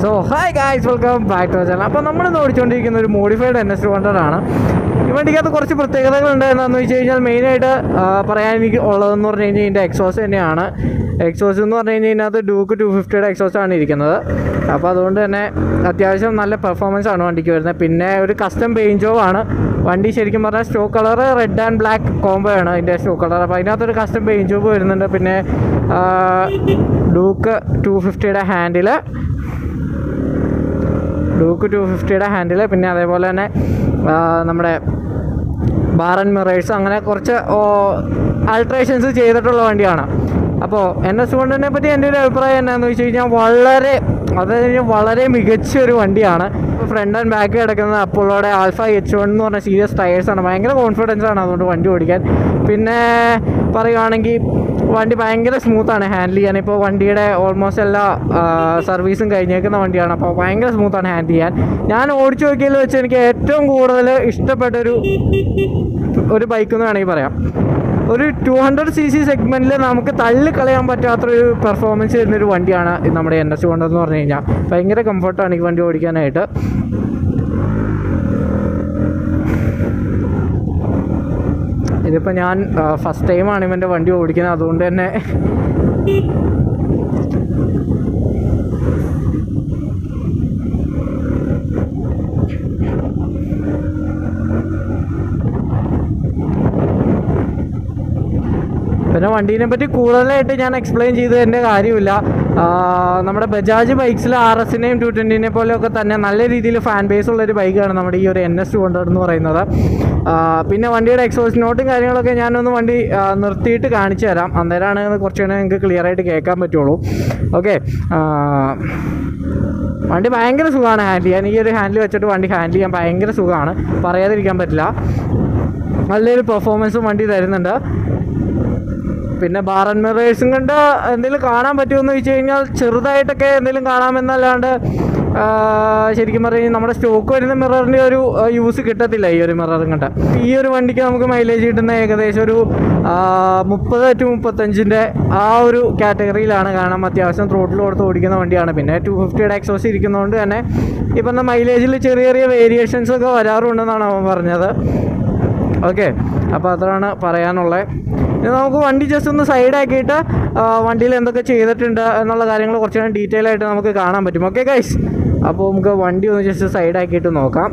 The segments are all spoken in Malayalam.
So hi guys welcome back to channel അപ്പോൾ നമ്മളിന്ന് ഓടിച്ചുകൊണ്ടിരിക്കുന്ന ഒരു modified N S two hundred ആണ് ഈ വണ്ടിക്കകത്ത് കുറച്ച് പ്രത്യേകതകളുണ്ട് എന്താണെന്ന് വെച്ച് കഴിഞ്ഞാൽ മെയിനായിട്ട് പറയാൻ എനിക്ക് ഉള്ളതെന്ന് പറഞ്ഞു കഴിഞ്ഞാൽ ഇതിൻ്റെ എക്സോസ് തന്നെയാണ് എക്സോസ് എന്ന് പറഞ്ഞു കഴിഞ്ഞാൽ ഇതിനകത്ത് ഡൂക്ക് ടു ഫിഫ്റ്റിയുടെ എക്സോസ് ആണ് ഇരിക്കുന്നത് അപ്പോൾ അതുകൊണ്ട് തന്നെ അത്യാവശ്യം നല്ല പെർഫോമൻസ് ആണ് വണ്ടിക്ക് വരുന്നത് പിന്നെ ഒരു കസ്റ്റം പെയിൻറ്റ് ജോബ് ആണ് വണ്ടി ശരിക്കും പറഞ്ഞാൽ stock colour red and black combo ആണ് ഇതിൻ്റെ സ്റ്റോക്ക് കളർ അപ്പോൾ അതിനകത്തൊരു കസ്റ്റം പെയിൻറ്റ് ജോബ് വരുന്നുണ്ട് പിന്നെ ഡൂക്ക് ടു ഫിഫ്റ്റിയുടെ ഹാൻഡിൽ ഡൂക്ക് ടു ഫിഫ്റ്റിയുടെ ഹാൻഡിൽ പിന്നെ അതേപോലെ തന്നെ ആ, നമ്മുടെ ബാർ ആൻഡ് മിറേഴ്സ് അങ്ങനെ കുറച്ച് ആൾട്രേഷൻസ് ചെയ്തിട്ടുള്ള വണ്ടിയാണ് അപ്പോൾ എൻ എസ് കൊണ്ടിനെ പറ്റി എൻ്റെ ഒരു അഭിപ്രായം എന്നാന്ന് വെച്ച് കഴിഞ്ഞാൽ വളരെ അതായത് വളരെ മികച്ച ഒരു വണ്ടിയാണ് ഫ്രണ്ട് ആൻഡ് ബാക്ക് കിടക്കുന്നത് അപ്പോളോടെ ആൽഫ എച്ച് വൺ എന്ന് പറഞ്ഞ സീരിയസ് ടയേഴ്സാണ് ഭയങ്കര കോൺഫിഡൻസ് ആണ് അതുകൊണ്ട് വണ്ടി ഓടിക്കാൻ പിന്നെ പറയുവാണെങ്കിൽ വണ്ടി ഭയങ്കര സ്മൂത്താണ് ഹാൻഡിൽ ചെയ്യാൻ ഇപ്പോൾ വണ്ടിയുടെ ഓൾമോസ്റ്റ് എല്ലാ സർവീസും കഴിഞ്ഞേക്കുന്ന വണ്ടിയാണ് അപ്പോൾ ഭയങ്കര സ്മൂത്താണ് ഹാൻഡിൽ ചെയ്യാൻ ഞാൻ ഓടിച്ചു നോക്കിയതിൽ വെച്ച് എനിക്ക് ഏറ്റവും കൂടുതൽ ഇഷ്ടപ്പെട്ടൊരു ഒരു ബൈക്ക് എന്ന് വേണമെങ്കിൽ പറയാം ഒരു ടു ഹൺഡ്രഡ് സി സി സെഗ്മെൻറ്റിൽ നമുക്ക് തള്ളി കളയാൻ പറ്റാത്തൊരു പെർഫോമൻസ് വരുന്നൊരു വണ്ടിയാണ് ഈ നമ്മുടെ എൻ എസ് കൊണ്ടെന്ന് പറഞ്ഞു കഴിഞ്ഞാൽ ഭയങ്കര കംഫർട്ടാണ് ഈ വണ്ടി ഓടിക്കാനായിട്ട് ഇതിപ്പോൾ ഞാൻ ഫസ്റ്റ് ടൈമാണ് ഇവൻ്റെ വണ്ടി ഓടിക്കുന്നത് അതുകൊണ്ട് തന്നെ പിന്നെ വണ്ടീനെ പറ്റി കൂടുതലായിട്ട് ഞാൻ എക്സ്പ്ലെയിൻ ചെയ്തതിൻ്റെ കാര്യമില്ല ആ, നമ്മുടെ ബജാജ് ബൈക്സിൽ ആർ എസിനെയും ടു ട്വൻറ്റിനെ പോലെയൊക്കെ തന്നെ നല്ല രീതിയിൽ ഫാൻ ബേസ് ഉള്ളൊരു ബൈക്കാണ് നമ്മുടെ ഈ ഒരു എൻ എസ് ടു ഹൺഡ്രഡ് എന്ന് പറയുന്നത് ആ, പിന്നെ വണ്ടിയുടെ എക്സോസ് നോട്ടും കാര്യങ്ങളൊക്കെ ഞാനൊന്ന് വണ്ടി ആ, നിർത്തിയിട്ട് കാണിച്ചു തരാം അന്നേരമാണ് കുറച്ചുകൂടെ നിങ്ങൾക്ക് ക്ലിയർ ആയിട്ട് കേൾക്കാൻ പറ്റുള്ളൂ ഓക്കെ വണ്ടി ഭയങ്കര സുഖമാണ് ഹാൻഡിൽ ചെയ്യാൻ ഈ ഒരു ഹാൻഡിൽ വെച്ചിട്ട് വണ്ടി ഹാൻഡിൽ ചെയ്യാൻ ഭയങ്കര സുഖമാണ് പറയാതിരിക്കാൻ പറ്റില്ല നല്ലൊരു പെർഫോമൻസും വണ്ടി തരുന്നുണ്ട് പിന്നെ ബാർ ആൻഡ് മിറേഴ്സും കണ്ട് എന്തെങ്കിലും കാണാൻ പറ്റുമെന്ന് ചോദിച്ചു കഴിഞ്ഞാൽ ചെറുതായിട്ടൊക്കെ എന്തെങ്കിലും കാണാമെന്നല്ലാണ്ട് ആ, ശരിക്കും പറഞ്ഞു കഴിഞ്ഞാൽ നമ്മുടെ സ്റ്റോക്ക് വരുന്ന മിററിൻ്റെ ഒരു യൂസ് കിട്ടത്തില്ല ഈ ഒരു മിററും കണ്ട് ഈ ഒരു വണ്ടിക്ക് നമുക്ക് മൈലേജ് കിട്ടുന്ന ഏകദേശം ഒരു ആ, മുപ്പത് ടു മുപ്പത്തഞ്ചിൻ്റെ ആ ഒരു കാറ്റഗറിയിലാണ് കാരണം അത്യാവശ്യം ത്രോട്ടിൽ കൊടുത്ത് ഓടിക്കുന്ന വണ്ടിയാണ് പിന്നെ ടു ഫിഫ്റ്റിയുടെ എക്സോസ് ഇരിക്കുന്നതുകൊണ്ട് തന്നെ ഇപ്പം മൈലേജിൽ ചെറിയ ചെറിയ വേരിയേഷൻസ് ഒക്കെ വരാറുണ്ടെന്നാണ് അവൻ പറഞ്ഞത് ഓക്കെ അപ്പോൾ അതാണ് പറയാനുള്ളത് ഇനി നമുക്ക് വണ്ടി ജസ്റ്റ് ഒന്ന് സൈഡാക്കിയിട്ട് വണ്ടിയിൽ എന്തൊക്കെ ചെയ്തിട്ടുണ്ട് എന്നുള്ള കാര്യങ്ങൾ കുറച്ചുകൂടെ ഡീറ്റെയിൽ ആയിട്ട് നമുക്ക് കാണാൻ പറ്റും ഓക്കെ ഗൈസ് അപ്പോൾ നമുക്ക് വണ്ടി ഒന്ന് ജസ്റ്റ് സൈഡാക്കിയിട്ട് നോക്കാം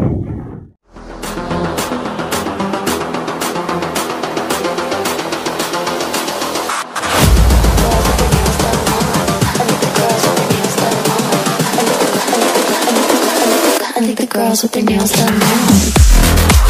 I think the girls with their nails done now.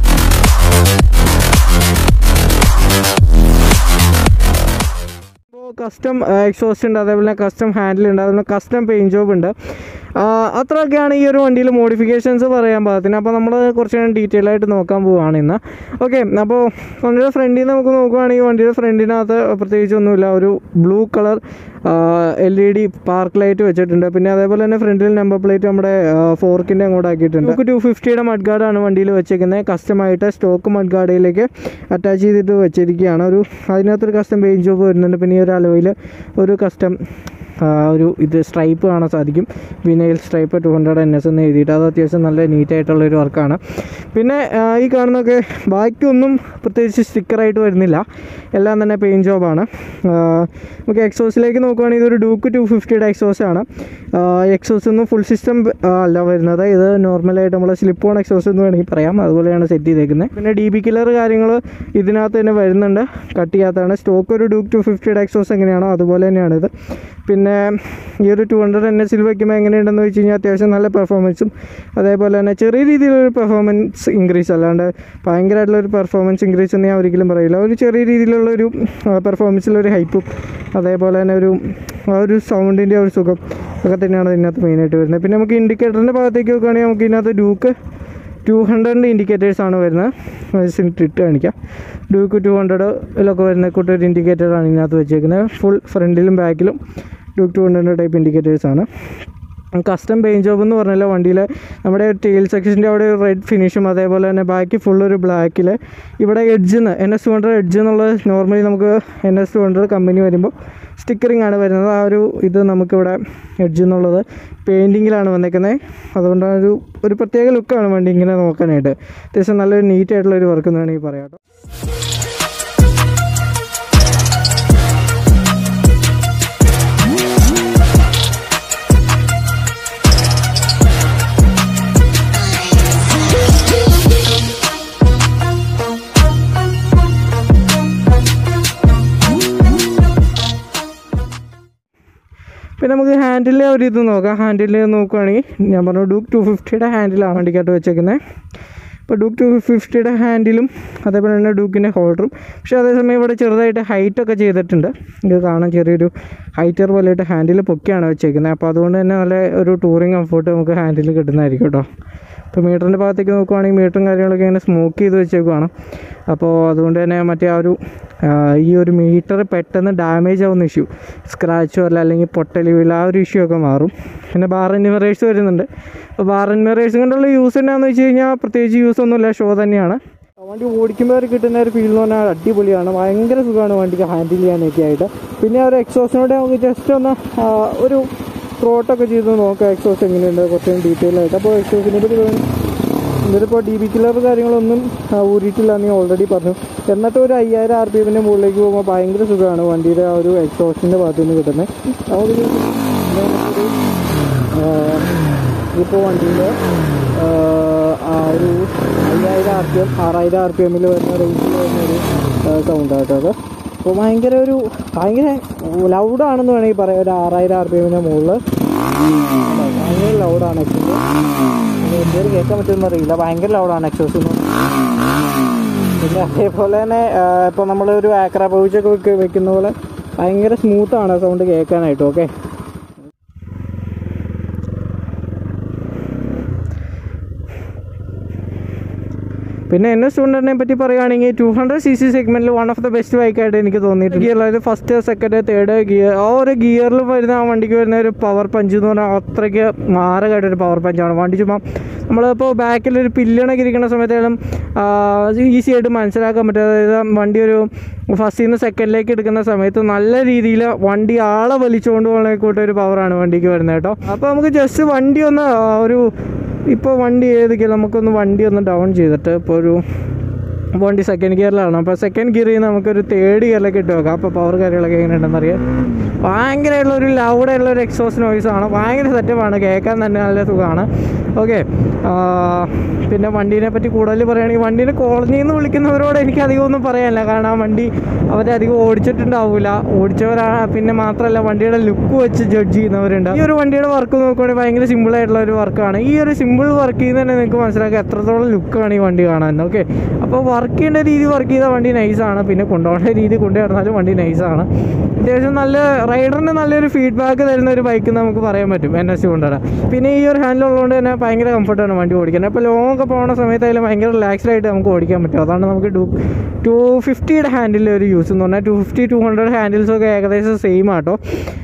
ഇപ്പോൾ കസ്റ്റം എക്സോസ്റ്റ് ഉണ്ട് അതേപോലെ കസ്റ്റം ഹാൻഡിൽ ഉണ്ട് അതേപോലെ കസ്റ്റം പെയിൻറ്റ് ജോബ് ഉണ്ട് ആ, അത്രയൊക്കെയാണ് ഈ ഒരു വണ്ടിയിൽ മോഡിഫിക്കേഷൻസ് പറയാൻ പാകത്തിന് അപ്പോൾ നമ്മൾ കുറച്ച് ഡീറ്റെയിൽ ആയിട്ട് നോക്കാൻ പോവുകയാണ് ഇന്ന് ഓക്കെ അപ്പോൾ വണ്ടിയുടെ ഫ്രണ്ടിൽ നിന്ന് നമുക്ക് നോക്കുകയാണെങ്കിൽ വണ്ടിയുടെ ഫ്രണ്ടിനകത്ത് പ്രത്യേകിച്ച് ഒന്നുമില്ല ഒരു blue colour L E D park light വെച്ചിട്ടുണ്ട് പിന്നെ അതേപോലെ തന്നെ ഫ്രണ്ടിൽ നമ്പർ പ്ലേറ്റ് നമ്മുടെ ഫോർക്കിൻ്റെ അങ്ങോട്ട് ആക്കിയിട്ടുണ്ട് നമുക്ക് ടു ഫിഫ്റ്റിയുടെ മഡ് ഗാർഡാണ് വണ്ടിയിൽ വെച്ചേക്കുന്നത് കസ്റ്റമായിട്ട് സ്റ്റോക്ക് മഡ് ഗാർഡിലേക്ക് അറ്റാച്ച് ചെയ്തിട്ട് വെച്ചിരിക്കുകയാണ് ഒരു അതിനകത്തൊരു കസ്റ്റം പെയിൻറ്റ് ജോബ് വരുന്നുണ്ട് പിന്നെ ഈ ഒരു അലോയിൽ ഒരു കസ്റ്റം ഒരു ഇത് സ്ട്രൈപ്പ് കാണാൻ സാധിക്കും വിനയിൽ stripe two hundred N S എന്ന് എഴുതിയിട്ട് അത് അത്യാവശ്യം നല്ല നീറ്റായിട്ടുള്ള ഒരു വർക്കാണ് പിന്നെ ആ, ഈ കാണുന്നൊക്കെ ബാക്കിയൊന്നും പ്രത്യേകിച്ച് സ്റ്റിക്കറായിട്ട് വരുന്നില്ല എല്ലാം തന്നെ പെയിൻറ്റ് ജോബാണ് നമുക്ക് എക്സോസിലേക്ക് നോക്കുവാണെങ്കിൽ ഇതൊരു ഡൂക്ക് ടു ഫിഫ്റ്റിയുടെ എക്സോസ് ആണ് എക്സോസ് ഒന്നും ഫുൾ സിസ്റ്റം അല്ല വരുന്നത് ഇത് നോർമലായിട്ട് നമ്മൾ സ്ലിപ്പ് ഓൺ എക്സോസ് എന്ന് വേണമെങ്കിൽ പറയാം അതുപോലെയാണ് സെറ്റ് ചെയ്തേക്കുന്നത് പിന്നെ ഡി ബി കില്ലർ കാര്യങ്ങൾ ഇതിനകത്ത് തന്നെ വരുന്നുണ്ട് കട്ട് ചെയ്യാത്തതാണ് സ്റ്റോക്ക് ഒരു ഡൂക്ക് ടു ഫിഫ്റ്റിയുടെ എക്സോസ് എങ്ങനെയാണോ അതുപോലെ തന്നെയാണ് ഇത് പിന്നെ ഈ ഒരു ടു ഹൺഡ്രഡ് എൻ എസിൽ വയ്ക്കുമ്പോൾ എങ്ങനെയുണ്ടെന്ന് വെച്ച് കഴിഞ്ഞാൽ അത്യാവശ്യം നല്ല പെർഫോമൻസും അതേപോലെ തന്നെ ചെറിയ രീതിയിലൊരു പെർഫോമൻസ് ഇൻക്രീസ് അല്ലാണ്ട് ഭയങ്കരമായിട്ടുള്ള ഒരു പെർഫോമൻസ് ഇൻക്രീസ് എന്ന് ഞാൻ ഒരിക്കലും പറയില്ല ഒരു ചെറിയ രീതിയിലുള്ള ഒരു പെർഫോമൻസിലൊരു ഹൈപ്പും അതേപോലെ തന്നെ ഒരു ആ ഒരു സൗണ്ടിൻ്റെ ഒരു സുഖം ഒക്കെ തന്നെയാണ് ഇതിനകത്ത് മെയിനായിട്ട് വരുന്നത് പിന്നെ നമുക്ക് ഇൻഡിക്കേറ്ററിൻ്റെ ഭാഗത്തേക്ക് നോക്കുകയാണെങ്കിൽ നമുക്ക് ഇതിനകത്ത് ഡ്യൂക്ക് ടു ഹൺഡ്രഡിൻ്റെ ഇൻഡിക്കേറ്റേഴ്സ് ആണ് വരുന്നത് ഇട്ട് കാണിക്കാം ഡ്യൂക്ക് ടു ഹൺഡ്രഡിലൊക്കെ വരുന്ന കൂട്ടൊരു ഇൻഡിക്കേറ്ററാണ് ഇതിനകത്ത് വെച്ചേക്കുന്നത് ഫുൾ ഫ്രണ്ടിലും ബാക്കിലും Duke two hundred type indicators ആണ് കസ്റ്റം പെയിൻറ്റ് ജോബ് എന്ന് പറഞ്ഞാൽ വണ്ടിയിൽ നമ്മുടെ ടെയിൽ സെക്ഷൻ്റെ അവിടെ ഒരു റെഡ് ഫിനിഷും അതേപോലെ തന്നെ ബാക്കി ഫുൾ ഒരു ബ്ലാക്കിൽ ഇവിടെ എഡ്ജിന്ന് N S two hundred edge എന്നുള്ളത് നോർമലി നമുക്ക് N S two hundred company വരുമ്പോൾ സ്റ്റിക്കറിംഗ് ആണ് വരുന്നത് ആ ഒരു ഇത് നമുക്കിവിടെ എഡ്ജ് എന്നുള്ളത് പെയിൻറ്റിങ്ങിലാണ് വന്നേക്കുന്നത് അതുകൊണ്ട് ഒരു ഒരു പ്രത്യേക ലുക്കാണ് വണ്ടി ഇങ്ങനെ നോക്കാനായിട്ട് അത്യാവശ്യം നല്ലൊരു നീറ്റ് ആയിട്ടുള്ള ഒരു വർക്ക് എന്ന് വേണമെങ്കിൽ പറയാം കേട്ടോ പിന്നെ നമുക്ക് ഹാൻഡിലെ ഒരു ഇത് നോക്കാം ഹാൻഡിൽ നോക്കുകയാണെങ്കിൽ ഞാൻ പറഞ്ഞു ഡൂക്ക് ടു ഫിഫ്റ്റിയുടെ ഹാൻഡിലാണ് വണ്ടിക്കകത്ത് വെച്ചേക്കുന്നത് ഇപ്പോൾ ഡൂക്ക് ടു ഫിഫ്റ്റിയുടെ ഹാൻഡിലും അതേപോലെ തന്നെ ഡൂക്കിൻ്റെ ഹോൾഡറും പക്ഷേ അതേസമയം ഇവിടെ ചെറുതായിട്ട് ഹൈറ്റൊക്കെ ചെയ്തിട്ടുണ്ട് ഇത് കാണാൻ ചെറിയൊരു ഹൈറ്റർ പോലെയായിട്ട് ഹാൻഡിൽ പൊക്കിയാണ് വെച്ചേക്കുന്നത് അപ്പോൾ അതുകൊണ്ട് തന്നെ നല്ല ഒരു ടൂറിങ് കംഫോർട്ട് നമുക്ക് ഹാൻഡിൽ കിട്ടുന്നതായിരിക്കും കേട്ടോ ഇപ്പോൾ മീറ്ററിൻ്റെ ഭാഗത്തേക്ക് നോക്കുവാണെങ്കിൽ മീറ്ററും കാര്യങ്ങളൊക്കെ ഇങ്ങനെ സ്മോക്ക് ചെയ്ത് വെച്ചേക്കുവാണ് അപ്പോൾ അതുകൊണ്ട് തന്നെ മറ്റേ ആ ഒരു ആ, ഈ ഒരു മീറ്റർ പെട്ടെന്ന് ഡാമേജ് ആവുന്ന ഇഷ്യൂ സ്ക്രാച്ചോ അല്ല അല്ലെങ്കിൽ പൊട്ടല് വീഴ ആ ഒരു ഇഷ്യൂ ഒക്കെ മാറും പിന്നെ ബാർ മിറേഴ്സ് വരുന്നുണ്ട് അപ്പോൾ ബാർ മിറേഴ്സ് കൊണ്ടുള്ള യൂസ് എന്നാന്ന് വെച്ച് കഴിഞ്ഞാൽ പ്രത്യേകിച്ച് യൂസ് ഒന്നുമില്ല ഷോ തന്നെയാണ് വണ്ടി ഓടിക്കുമ്പോൾ ഒരു കിട്ടുന്ന ഒരു ഫീൽ എന്ന് പറഞ്ഞാൽ അടിപൊളിയാണ് ഭയങ്കര സുഖമാണ് വണ്ടിക്ക് ഹാൻഡിൽ ചെയ്യാനൊക്കെ ആയിട്ട് പിന്നെ ആ ഒരു എക്സോസിനോട് നമുക്ക് ജസ്റ്റ് ഒന്ന് ആ, ഒരു ത്രോട്ടൊക്കെ ചെയ്ത് നോക്കാം എക്സോസ് എങ്ങനെയുണ്ട് കുറച്ചും ഡീറ്റെയിൽ ആയിട്ട് അപ്പോൾ എക്സോസിനെ പറ്റി പറയുന്നത് ഇതിപ്പോൾ ഡി ബി കില്ലർ കാര്യങ്ങളൊന്നും ആ, ഊരിയിട്ടില്ല എന്ന് ഓൾറെഡി പറഞ്ഞു എന്നിട്ട് ഒരു അയ്യായിരം ആർ പി എമ്മിൻ്റെ മുകളിലേക്ക് പോകുമ്പോൾ ഭയങ്കര സുഖമാണ് വണ്ടിയുടെ ആ ഒരു എക്സോസ്റ്റിൻ്റെ ഭാഗത്ത് നിന്ന് കിട്ടുന്നത് നമുക്കൊരു നമുക്കൊരു, ആ, ഇപ്പോൾ വണ്ടീൻ്റെ ആ ഒരു അയ്യായിരം ആർ പി എം ആറായിരം ആർ പി എമ്മിൽ വരുന്ന റേഞ്ചിൽ വരുന്നൊരു സൗണ്ട് ആട്ടോ അത് അപ്പോൾ ഭയങ്കര ഒരു ഭയങ്കര ലൗഡാണെന്ന് വേണമെങ്കിൽ പറയാം ഒരു ആറായിരം ആർ പി എമ്മിൻ്റെ മുകളിൽ ഭയങ്കര ലൗഡാണ് ആക്ച്വലി എന്തൊരു കേൾക്കാൻ പറ്റുമെന്ന് അറിയില്ല ഭയങ്കര ലൗഡാണ് എക്സോസ് പിന്നെ അതേപോലെ തന്നെ ഇപ്പോൾ നമ്മൾ ഒരു ആക്ര പൗച്ചൊക്കെ വെക്ക് വെക്കുന്ന പോലെ ഭയങ്കര സ്മൂത്താണ് സൗണ്ട് കേൾക്കാനായിട്ട് ഓക്കെ പിന്നെ എൻ എസ് ടു ഹൺഡ്രഡിനെ പറ്റി പറയുകയാണെങ്കിൽ ടു ഹൺഡ്രഡ് സി സി സെഗ്മെന്റിൽ വൺ ഓഫ് ദ ബെസ്റ്റ് ബൈക്കായിട്ട് എനിക്ക് തോന്നിയിട്ടുണ്ട് ഗിയർ അതായത് ഫസ്റ്റ് സെക്കൻഡ് തേർഡ് ഗിയർ ആ ഒരു ഗിയറിൽ വരുന്ന ആ വണ്ടിക്ക് വരുന്ന ഒരു പവർ പഞ്ച് എന്ന് പറഞ്ഞാൽ അത്രയ്ക്ക് മാരകമായിട്ടൊരു പവർ പഞ്ചാണ് വണ്ടി ചുമ്മാ നമ്മളിപ്പോൾ ബാക്കിൽ ഒരു പില്ലണൊക്കെ ഇരിക്കുന്ന സമയത്തേലും ഈസി ആയിട്ട് മനസ്സിലാക്കാൻ പറ്റും അതായത് വണ്ടി ഒരു ഫസ്റ്റിൽ നിന്ന് സെക്കൻഡിലേക്ക് എടുക്കുന്ന സമയത്ത് നല്ല രീതിയിൽ വണ്ടി ആളെ വലിച്ചുകൊണ്ട് പോകുന്ന കൂട്ട ഒരു പവറാണ് വണ്ടിക്ക് വരുന്നത് കേട്ടോ അപ്പോൾ നമുക്ക് ജസ്റ്റ് വണ്ടി ഒന്ന് ആ, ഒരു ഇപ്പോൾ വണ്ടി ഏതൊക്കെ നമുക്കൊന്ന് വണ്ടി ഒന്ന് ഡൗൺ ചെയ്തിട്ട് ഇപ്പോൾ ഒരു വണ്ടി സെക്കൻഡ് ഗിയറിലാണ് അപ്പോൾ സെക്കൻഡ് ഗിയറിൽ നിന്ന് നമുക്കൊരു തേർഡ് ഗിയറിലേക്ക് ഇട്ട് വെക്കാം അപ്പോൾ പവർ കാര്യങ്ങളൊക്കെ എങ്ങനെയുണ്ടെന്ന് അറിയാം ഭയങ്കരമായിട്ടുള്ള ഒരു ലൗഡായിട്ടുള്ള ഒരു എക്സോസ് നോയ്സ് ആണ് ഭയങ്കര സെറ്റപ്പാണ് കേൾക്കാൻ തന്നെ നല്ല സുഖമാണ് ഓക്കെ പിന്നെ വണ്ടീനെ പറ്റി കൂടുതൽ പറയുകയാണെങ്കിൽ വണ്ടീനെ കോളനിയിൽ നിന്ന് വിളിക്കുന്നവരോട് എനിക്ക് അധികം ഒന്നും പറയാനില്ല കാരണം ആ വണ്ടി അവരെ അധികം ഓടിച്ചിട്ടുണ്ടാവില്ല ഓടിച്ചവരാണ് പിന്നെ മാത്രമല്ല വണ്ടിയുടെ ലുക്ക് വെച്ച് ജഡ്ജ് ചെയ്യുന്നവരുണ്ട് ഈ ഒരു വണ്ടിയുടെ വർക്ക് നോക്കുവാണെങ്കിൽ ഭയങ്കര സിമ്പിൾ ആയിട്ടുള്ള ഒരു വർക്കാണ് ഈ ഒരു സിമ്പിൾ വർക്ക് ചെയ്യുന്ന തന്നെ നിങ്ങൾക്ക് മനസ്സിലാക്കുക എത്രത്തോളം ലുക്കാണ് ഈ വണ്ടി കാണാൻ ഓക്കെ അപ്പോൾ വർക്ക് ചെയ്യേണ്ട രീതി വർക്ക് ചെയ്ത വണ്ടി നൈസാണ് പിന്നെ കൊണ്ടുപോകേണ്ട രീതി കൊണ്ടു നടന്നാലും വണ്ടി നൈസാണ് അത്യാവശ്യം നല്ല റൈഡറിന് നല്ലൊരു ഫീഡ്ബാക്ക് തരുന്ന ഒരു ബൈക്ക് നമുക്ക് പറയാൻ പറ്റും എൻ എസ് കൊണ്ടുവരാൻ പിന്നെ ഈ ഒരു ഹാൻഡിൽ ഉള്ളതുകൊണ്ട് തന്നെ ഭയങ്കര കംഫർട്ടാണ് വണ്ടി ഓടിക്കാൻ അപ്പോൾ ലോങ് ഒക്കെ പോകുന്ന സമയത്തായാലും ഭയങ്കര റിലാക്സ്ഡ് ആയിട്ട് നമുക്ക് ഓടിക്കാൻ പറ്റും അതാണ് നമുക്ക് ടു ടു ഫിഫ്റ്റിയുടെ ഹാൻഡിൽ ഒരു യൂസ് എന്ന് പറഞ്ഞാൽ two fifty two hundred handles ഒക്കെ ഏകദേശം സെയിം ആട്ടോ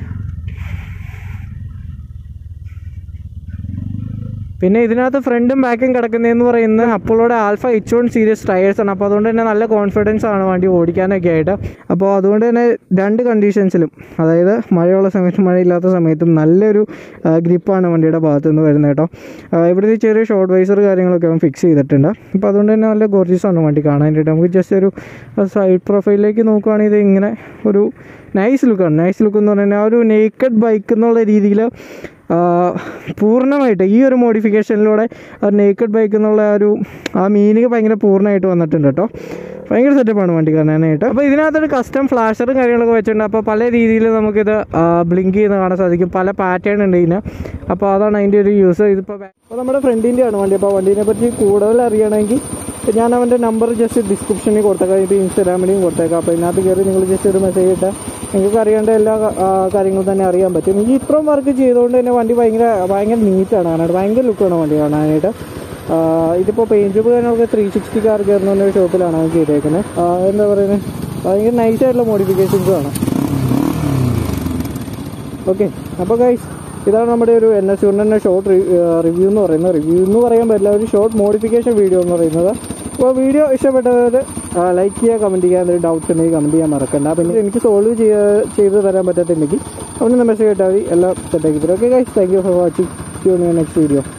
പിന്നെ ഇതിനകത്ത് ഫ്രണ്ടും ബാക്കും കിടക്കുന്നതെന്ന് പറയുന്നത് അപ്പോളോടെ alpha H one series tyres ആണ് അപ്പോൾ അതുകൊണ്ട് തന്നെ നല്ല കോൺഫിഡൻസ് ആണ് വണ്ടി ഓടിക്കാനൊക്കെ ആയിട്ട് അപ്പോൾ അതുകൊണ്ട് തന്നെ രണ്ട് കണ്ടീഷൻസിലും അതായത് മഴയുള്ള സമയത്തും മഴയില്ലാത്ത സമയത്തും നല്ലൊരു ഗ്രിപ്പാണ് വണ്ടിയുടെ ഭാഗത്ത് നിന്ന് വരുന്നത് കേട്ടോ ആ, ഇവിടുത്തെ ചെറിയ ഷോർട്ട് വൈസർ കാര്യങ്ങളൊക്കെ അവൻ ഫിക്സ് ചെയ്തിട്ടുണ്ട് അപ്പോൾ അതുകൊണ്ട് തന്നെ നല്ല ഗോർജിയസ് ആണ് വണ്ടി കാണാനായിട്ട് നമുക്ക് ജസ്റ്റ് ഒരു സൈഡ് പ്രൊഫൈലിലേക്ക് നോക്കുവാണെങ്കിൽ ഇത് ഇങ്ങനെ ഒരു നൈസ് ലുക്കാണ് നൈസ് ലുക്ക് എന്ന് പറഞ്ഞാൽ ആ ഒരു നേക്കഡ് ബൈക്ക് എന്നുള്ള രീതിയിൽ പൂർണ്ണമായിട്ട് ഈ ഒരു മോഡിഫിക്കേഷനിലൂടെ ആ നേക്കഡ് ബൈക്ക് എന്നുള്ള ആ ഒരു ആ മീനിങ് ഭയങ്കര പൂർണ്ണമായിട്ട് വന്നിട്ടുണ്ട് കേട്ടോ ഭയങ്കര സെറ്റപ്പാണ് വണ്ടി കാണാനായിട്ട് അപ്പോൾ ഇതിനകത്തൊരു കസ്റ്റം ഫ്ലാഷറും കാര്യങ്ങളൊക്കെ വെച്ചിട്ടുണ്ട് അപ്പോൾ പല രീതിയിൽ നമുക്കിത് ബ്ലിങ്ക് ചെയ്യുന്ന കാണാൻ സാധിക്കും പല പാറ്റേൺ ഉണ്ട് ഇതിന് അപ്പോൾ അതാണ് അതിൻ്റെ ഒരു യൂസ് ഇതിപ്പോൾ അപ്പോൾ നമ്മുടെ ഫ്രണ്ടിൻ്റെ ആണ് വണ്ടി അപ്പോൾ വണ്ടീനെ പറ്റി കൂടുതൽ അറിയണമെങ്കിൽ ഞാൻ അവൻ്റെ നമ്പർ ജസ്റ്റ് ഡിസ്ക്രിപ്ഷനിൽ കൊടുത്തേക്കാം ഇത് ഇൻസ്റ്റാഗ്രാമിലും കൊടുത്തേക്കാം അപ്പോൾ ഇതിനകത്ത് കയറി നിങ്ങൾ ജസ്റ്റ് ഒരു മെസ്സേജ് ഇട്ടാൽ നിങ്ങൾക്ക് അറിയേണ്ട എല്ലാ ആ, കാര്യങ്ങളും തന്നെ അറിയാൻ പറ്റും ഈ ഇത്രയും വർക്ക് ചെയ്തുകൊണ്ട് തന്നെ വണ്ടി ഭയങ്കര ഭയങ്കര നീറ്റാണ് കാണാനായിട്ട് ഭയങ്കര ലുക്കാണ് വണ്ടി കാണാനായിട്ട് ആ, ഇതിപ്പോൾ പെയിൻറ്റ് ജോബ് കാര്യങ്ങളൊക്കെ ത്രീ സിക്സ്റ്റി കാർ കയറുന്ന ഒരു ഷോപ്പിലാണ് അവൻ ചെയ്തേക്കുന്നത് ആ, എന്താ പറയുന്നത് ഭയങ്കര നൈസായിട്ടുള്ള മോഡിഫിക്കേഷൻസും ആണ് ഓക്കെ അപ്പോൾ ഗൈസ് ഇതാണ് നമ്മുടെ ഒരു എൻ എസ് യൂണിൻ്റെ ഷോർട്ട് റിവ്യൂ എന്ന് പറയുന്നത് റിവ്യൂ എന്ന് പറയാൻ പറ്റില്ല ഒരു ഷോർട്ട് മോഡിഫിക്കേഷൻ വീഡിയോ എന്ന് പറയുന്നത് അപ്പോൾ വീഡിയോ ഇഷ്ടപ്പെട്ടവർ ലൈക്ക് ചെയ്യുക കമൻറ്റ് ചെയ്യുക എന്തെങ്കിലും ഡൗട്ട്സ് ഉണ്ടെങ്കിൽ കമൻറ്റ് ചെയ്യാൻ മറക്കണ്ട പിന്നെ എനിക്ക് സോൾവ് ചെയ്യ ചെയ്ത് തരാൻ പറ്റാത്തുണ്ടെങ്കിൽ അവനൊന്ന് മെസ്സേജ് ഇട്ടാൽ മതി എല്ലാം സെറ്റാക്കി തരും okay guys thank you for watching next video